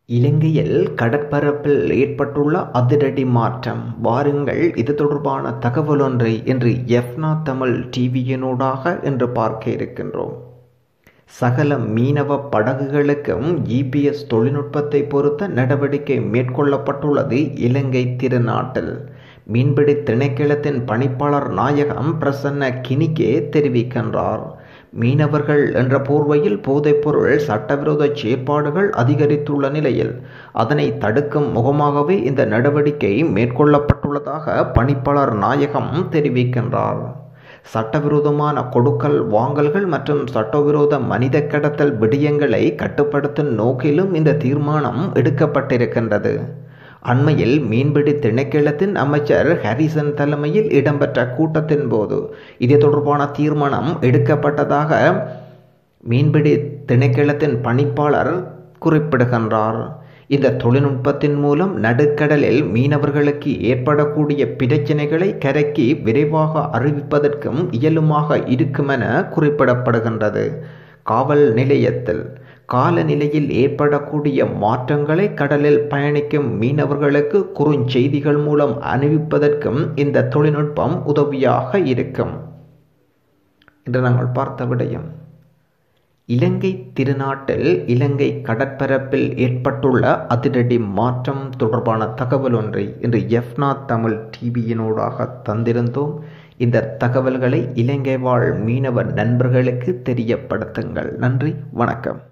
இலங்கையில் கடற்பரப்பில் ஏற்பட்டுள்ள அதிரடி மாற்றம் வாருங்கள் இது தொடர்பான தகவலொன்றை இன்று எஃப்னா தமிழ் டிவியினூடாக இன்று பார்க்க இருக்கின்றோம் சகல மீனவ படகுகளுக்கும் ஜிபிஎஸ் தொழில்நுட்பத்தை பொறுத்த நடவடிக்கை மேற்கொள்ளப்பட்டுள்ளது இலங்கை திருநாட்டில் மீன்பிடி திணைக்களத்தின் பணிப்பாளர் நாயகம் பிரசன்ன கினிகே தெரிவிக்கின்றார் மீனவர்கள் என்ற போர்வையில் போதைப்பொருள் சட்டவிரோத செயற்பாடுகள் அதிகரித்துள்ள நிலையில் அதனை தடுக்கும் முகமாகவே இந்த நடவடிக்கை மேற்கொள்ளப்பட்டுள்ளதாக பணிப்பாளர் நாயகம் தெரிவிக்கின்றார் சட்டவிரோதமான கொடுக்கல் வாங்கல்கள் மற்றும் சட்டவிரோத மனித கடத்தல் விடயங்களை கட்டுப்படுத்தும் நோக்கிலும் இந்த தீர்மானம் எடுக்கப்பட்டிருக்கின்றது அண்மையில் மீன்பிடி திணைக்களத்தின் அமைச்சர் ஹாரிசன் தலைமையில் இடம்பெற்ற கூட்டத்தின் போது இது தொடர்பான தீர்மானம் எடுக்கப்பட்டதாக மீன்பிடி திணைக்களத்தின் பணிப்பாளர் குறிப்பிடுகின்றார் இந்த தொழில்நுட்பத்தின் மூலம் நடுக்கடலில் மீனவர்களுக்கு ஏற்படக்கூடிய பிரச்சனைகளை கரைக்கு விரைவாக அறிவிப்பதற்கும் இயலுமாக இருக்குமென குறிப்பிடப்படுகின்றது காவல் நிலையத்தில் காலநிலையில் ஏற்படக்கூடிய மாற்றங்களை கடலில் பயணிக்கும் மீனவர்களுக்கு குறுஞ்செய்திகள் மூலம் அணிவிப்பதற்கும் இந்த தொழில்நுட்பம் உதவியாக இருக்கும் என்று நாங்கள் பார்த்த விடயம் இலங்கை திருநாட்டில் இலங்கை கடற்பரப்பில் ஏற்பட்டுள்ள அதிரடி மாற்றம் தொடர்பான தகவல் ஒன்றை இன்று எஃப்னா தமிழ் டிவியினூடாக தந்திருந்தோம் இந்த தகவல்களை இலங்கை வாழ் மீனவ நண்பர்களுக்கு தெரியப்படுத்துங்கள் நன்றி வணக்கம்